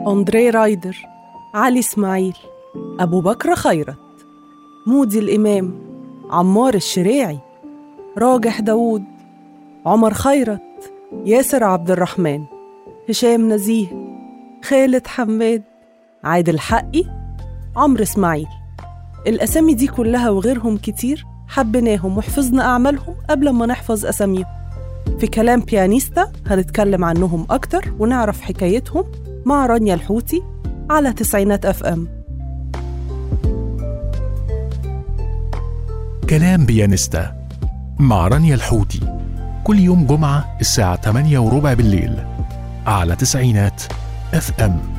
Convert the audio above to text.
أندري رايدر علي إسماعيل أبو بكر خيرت مودي الإمام عمار الشريعي راجح داوود عمر خيرت ياسر عبد الرحمن هشام نزيه خالد حماد عادل حقي عمرو اسماعيل الأسامي دي كلها وغيرهم كتير حبيناهم وحفظنا أعمالهم قبل ما نحفظ أساميهم في كلام بيانيستا هنتكلم عنهم أكتر ونعرف حكايتهم مع رانيا الحوتي على تسعينات أف أم كلام بيانستا مع رانيا الحوتي كل يوم جمعة الساعة 8 وربع بالليل على تسعينات اف ام